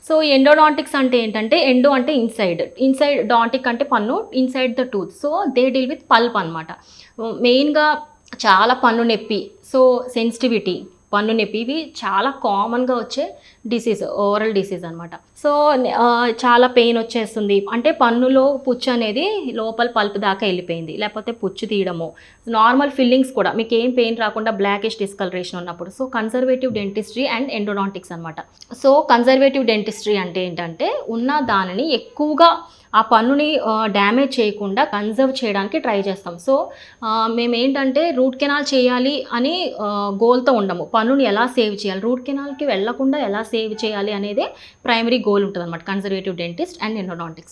so endodontics అంటే ఏంటంటే endo అంటే ఇన్సైడ్ ఇన్సైడ్ డాంటిక్ అంటే పన్ను inside the tooth so they deal with pulp అనమాట మెయిన్గా చాలా పన్ను నొప్పి సో సెన్సిటివిటీ పన్ను నొప్పి ఇవి చాలా కామన్గా వచ్చే డిసీజ్ ఓవరల్ డిసీజ్ అనమాట సో ఆ, చాలా పెయిన్ వచ్చేస్తుంది అంటే పన్నులో పుచ్చు అనేది లోపల పల్ప్ దాకా వెళ్ళిపోయింది లేకపోతే పుచ్చు తీయడము నార్మల్ ఫిల్లింగ్స్ కూడా మీకు ఏం పెయిన్ రాకుండా బ్లాకిష్ డిస్కలరేషన్ ఉన్నప్పుడు so conservative dentistry and endodontics అనమాట సో కన్సర్వేటివ్ డెంటిస్ట్రీ అంటే ఏంటంటే ఉన్న దానిని ఎక్కువగా ఆ పన్నుని డ్యామేజ్ చేయకుండా కన్జర్వ్ చేయడానికి ట్రై చేస్తాం సో ఆ, మేము ఏంటంటే రూట్ కెనాల్ చేయాలి అని గోల్తో ఉండము పన్నుని ఎలా సేవ్ చేయాలి రూట్ కెనాల్కి వెళ్లకుండా ఎలా సేవ్ చేయాలి అనేదే ప్రైమరీ గోల్ ఉంటుంది అనమాట కన్సర్వేటివ్ డెంటిస్ట్ అండ్ ఎండోడాంటిక్స్